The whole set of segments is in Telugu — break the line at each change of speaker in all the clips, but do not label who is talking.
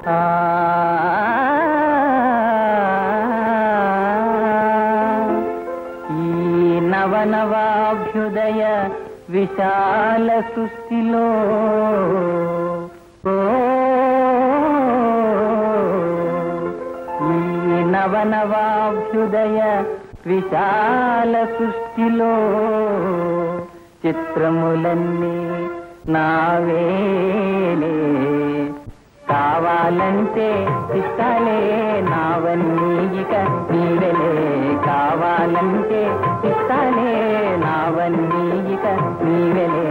ఆ ఈ నవనవాభ్యుదయ విశాల సృష్టిలో ఓ ఈ నవనవాభ్యుదయ విశాల సృష్టిలో చిత్రములన్నీ నావేలే కావాలంటే ఇస్తాలే నావన్నీ ఇక నీవెలే కావాలంటే ఇస్తాలే నావన్నీ ఇక నీవెలే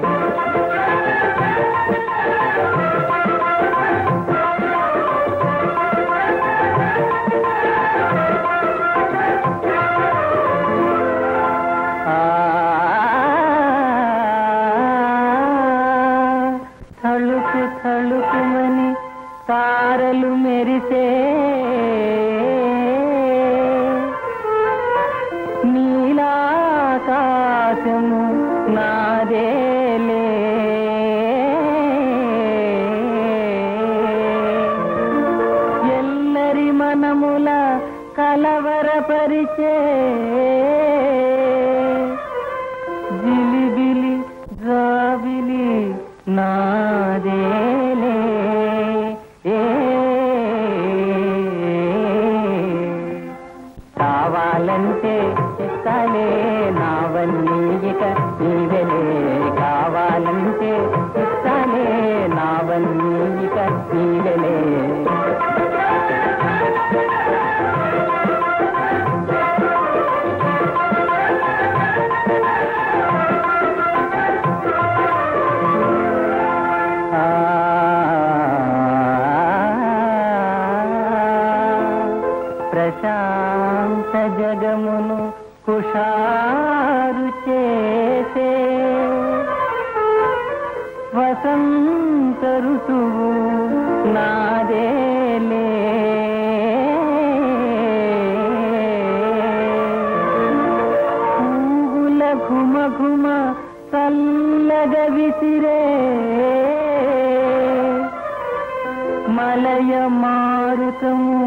తళుకు తళుకుమని తారలు మెరిసే నీలాకాశము నాదేలే ఎల్లరి మనముల కలవరపరిచే జిలిబిలి జాబిలి నాదేలే ఏ కావాలంటే ఇస్తాలే నావన్నీ ఇక నీవెలే కావాలంటే ఇస్తాలే నావన్నీ ఇక నీవెలే ప్రశాంత జగమును కుషారు చేసే వసంత ఋతువు నాదేలే పూగుల ఘుమ ఘుమ చల్లగ విసిరే మలయ మారుతము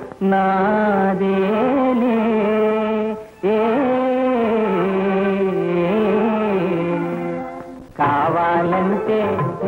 నాదేలే ఏ కావాలంటే